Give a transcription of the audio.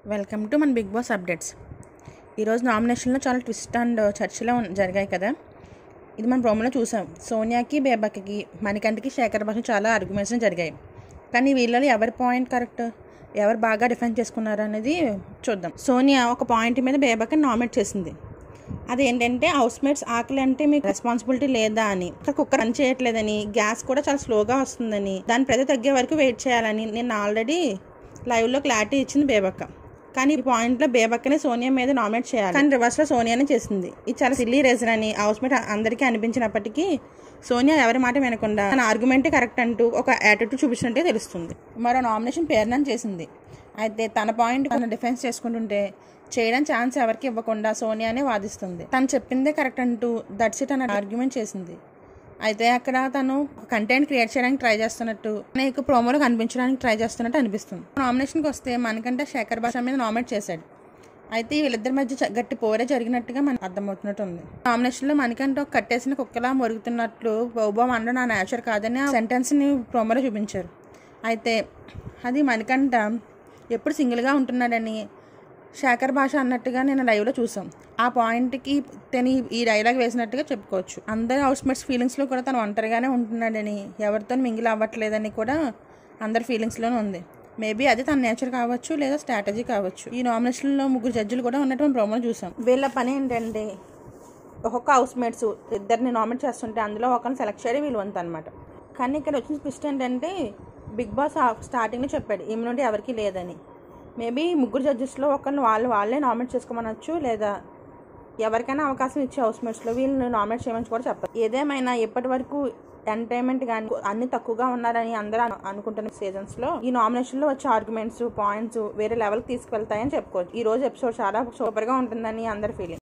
welcome to మన Big Boss updates ఈరోజు నామినేషన్లో చాలా ట్విస్ట్ అండ్ చర్చలో ఉన్- జరిగాయి కదా ఇది మన ప్రోమోలో చూసాం సోనియాకి బేబక్కకి మణికంఠకి శేఖర్ భాష చాలా ఆర్గ్యుమెంట్స్ జరిగాయి కానీ వీళ్ళలో ఎవరి పాయింట్ కరెక్ట్ ఎవరు బాగా డిఫెండ్ చేసుకున్నారు అనేది చూద్దాం సోనియా ఒక పాయింట్ మీద బేబక్కని నామినేట్ చేసింది అదేంటంటే హౌస్ మేట్స్ ఆకలి అంటే మీకు రెస్పాన్సిబిలిటీ లేదా అని ఇక్కడ కుక్కర్ పని చేయట్లేదని గ్యాస్ కూడా చాలా స్లోగా వస్తుందని దాని ప్రతి తగ్గే వరకు వెయిట్ చేయాలని నేను ఆల్రెడీ లైవ్లో క్లారిటీ ఇచ్చింది బేబక్క కానీ ఈ పాయింట్లో బేబక్కనే సోనియా మీద నామినేట్ చేయాలి కానీ రివర్స్లో సోనియానే చేసింది ఇది చాలా సిల్లీ రీజన్ అని హౌస్ మేట్ అందరికీ అనిపించినప్పటికీ సోనియా ఎవరి మాట వినకుండా తన ఆర్గ్యుమెంటే కరెక్ట్ అంటూ ఒక యాటిట్యూడ్ చూపించినట్టే తెలుస్తుంది మరో నామినేషన్ పేరునని చేసింది అయితే తన పాయింట్ తన డిఫెన్స్ చేసుకుంటుంటే చేయడం ఛాన్స్ ఎవరికి ఇవ్వకుండా సోనియానే వాదిస్తుంది తను చెప్పిందే కరెక్ట్ అంటూ దట్స్ ఇట్ అన్న ఆర్గ్యుమెంట్ చేసింది అయితే అక్కడ తను కంటెంట్ క్రియేట్ చేయడానికి ట్రై చేస్తున్నట్టు నీకు ప్రోమోలో కనిపించడానికి ట్రై చేస్తున్నట్టు అనిపిస్తుంది నామినేషన్కి వస్తే మనకంటే శేఖర్ భాష మీద నామినేట్ చేశాడు అయితే వీళ్ళిద్దరి మధ్య చ- గట్టి పోరే జరిగినట్టుగా మనకు అర్థమవుతున్నట్టు ఉంది నామినేషన్లో మనకంటే ఒక కట్టేసిన కుక్కలా మొరుగుతున్నట్లు బౌబాబు అనడం నా నేచర్ కాదని ఆ సెంటెన్స్ని ప్రోమోలో చూపించారు అయితే అది మనకంట ఎప్పుడు సింగిల్గా ఉంటున్నాడని శేఖర్ భాష అన్నట్టుగా నేను లైవ్లో చూసాం ఆ పాయింట్కి తను ఈ డైలాగ్ వేసినట్టుగా చెప్పుకోవచ్చు అందరి హౌస్మేట్స్ ఫీలింగ్స్లో కూడా తను ఒంటరిగానే ఉంటున్నాడని ఎవరితో మింగిల్ అవ్వట్లేదని కూడా అందరి ఫీలింగ్స్లోనే ఉంది మేబీ అది తన నేచర్ కావచ్చు లేదా స్ట్రాటజీ కావచ్చు ఈ నామినేషన్లో ముగ్గురు జడ్జిలు కూడా ఉన్నట్టు మనం ప్రోమోలో చూసాం వీళ్ళ పని ఏంటంటే ఒక్కొక్క హౌస్ మేట్స్ ఇద్దరిని నామినేట్ చేస్తుంటే అందులో ఒకరిని సెలెక్ట్ చేయడం వీళ్ళు వంతు అనమాట కానీ ఇక్కడ వచ్చిన ట్విస్ట్ ఏంటంటే బిగ్ బాస్ స్టార్టింగ్లో చెప్పాడు ఈమె నుండి ఎవరికి లేదని మేబీ ముగ్గురు జడ్జెస్లో ఒకరిని వాళ్ళు వాళ్ళే నామినేట్ చేసుకోమనొచ్చు లేదా ఎవరికైనా అవకాశం ఇచ్చే హౌస్ మేట్స్లో వీళ్ళని నామినేట్ చేయమని కూడా చెప్పారు ఏదేమైనా ఇప్పటి వరకు ఎంటర్టైన్మెంట్ కానీ అన్ని తక్కువగా ఉన్నారని అందరూ అను- అనుకుంటున్న సీజన్స్ లో ఈ నామినేషన్ లో వచ్చే ఆర్గ్యుమెంట్స్ పాయింట్స్ వేరే లెవెల్కి తీసుకెళ్తాయని చెప్పుకోవచ్చు ఈ రోజు ఎపిసోడ్ చాలా సూపర్ గా ఉంటుందని అందరి ఫీలింగ్